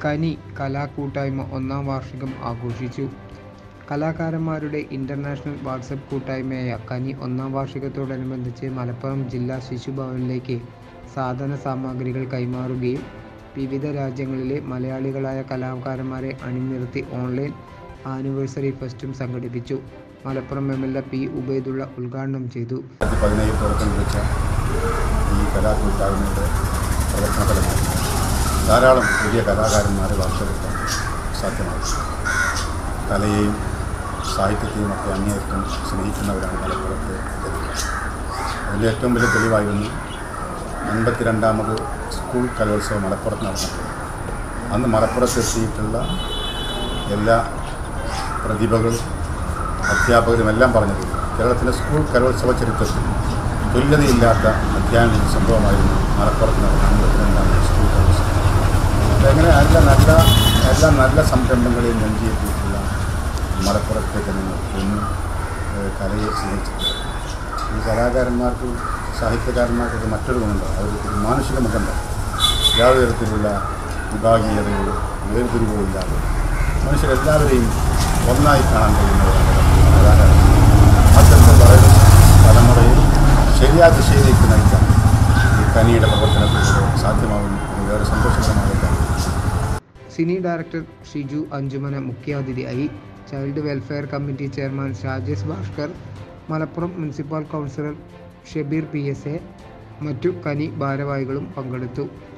കനി കലാകൂട്ടായ്മ ഒന്നാം വാർഷികം ആഘോഷിച്ചു കലാകാരന്മാരുടെ ഇന്റർനാഷണൽ വാട്സപ്പ് കൂട്ടായ്മയായ കനി ഒന്നാം വാർഷികത്തോടനുബന്ധിച്ച് മലപ്പുറം ജില്ലാ ശിശുഭവനിലേക്ക് സാധന സാമഗ്രികൾ കൈമാറുകയും വിവിധ രാജ്യങ്ങളിലെ മലയാളികളായ കലാകാരന്മാരെ അണിനിരത്തി ഓൺലൈൻ ആനിവേഴ്സറി ഫെസ്റ്റും സംഘടിപ്പിച്ചു Malappuram M L A P Ubaidullah ഉദ്ഘാടനം ചെയ്തു രണ്ടായിരത്തി പതിനേഴിൽ തുടക്കം കുറിച്ച ഈ കലാകൂട്ടായ്മയുടെ പ്രവർത്തന ഫലമായി ധാരാളം പുതിയ കലാകാരന്മാരെ വാർത്തെടുക്കാൻ സാധ്യമായി കലയെയും സാഹിത്യത്തെയും ഒക്കെ അങ്ങേയറ്റം സ്നേഹിക്കുന്നവരാണ് മലപ്പുറത്തെ ജനങ്ങൾ അതിൻ്റെ ഏറ്റവും വലിയ തെളിവായിരുന്നു അൻപത്തിരണ്ടാമത് സ്കൂൾ കലോത്സവം മലപ്പുറത്ത് നടന്നത് അന്ന് മലപ്പുറത്തെത്തിയിട്ടുള്ള എല്ലാ പ്രതിഭകളും അധ്യാപകരും എല്ലാം പറഞ്ഞത് കേരളത്തിലെ സ്കൂൾ കലോത്സവ ചരിത്രത്തിൽ തുല്യതയില്ലാത്ത അധ്യയന സംഭവമായിരുന്നു മലപ്പുറത്ത് നടന്ന അൻപത്തിരണ്ടാം സ്കൂൾ കലോത്സവം അങ്ങനെ നല്ല നല്ല എല്ലാ നല്ല സംരംഭങ്ങളെയും നെഞ്ചിയെത്തിയിട്ടുള്ള മലപ്പുറത്തെ ജനങ്ങൾ എന്നും ഏഹ്, കലയെ സ്നേഹിച്ചിട്ടുണ്ട് ഈ കലാകാരന്മാർക്ക് സാഹിത്യകാരന്മാർക്കൊക്കെ മറ്റൊരു ഗുണമുണ്ട് അവർ ഒരു മാനുഷിക മുഖമുണ്ട് യാതൊരു തരത്തിലുള്ള വിഭാഗീയതയോ വേർതിരിവോ ഇല്ലാതെ മനുഷ്യരെല്ലാവരെയും ഒന്നായി കാണാൻ കഴിയുന്നവരാണ് കലാകാരന്മാർ അത്തരത്തിൽ വരും തലമുറയെ ശരിയായ ദിശയിലേക്ക് നയിക്കാൻ ഈ കനിയുടെ പ്രവർത്തനത്തിലൂടെ സാധ്യമാകുന്നു അത് വേറെ സന്തോഷകരമായ കാര്യമാണ് സിനി ഡയറക്ടർ ഷിജു അഞ്ചുമന മുഖ്യാതിഥിയായി child welfare committee chairman Rajesh Bhaskar Malappuram municipal councillor Shabeer P S A മറ്റു കനി ഭാരവാഹികളും പങ്കെടുത്തു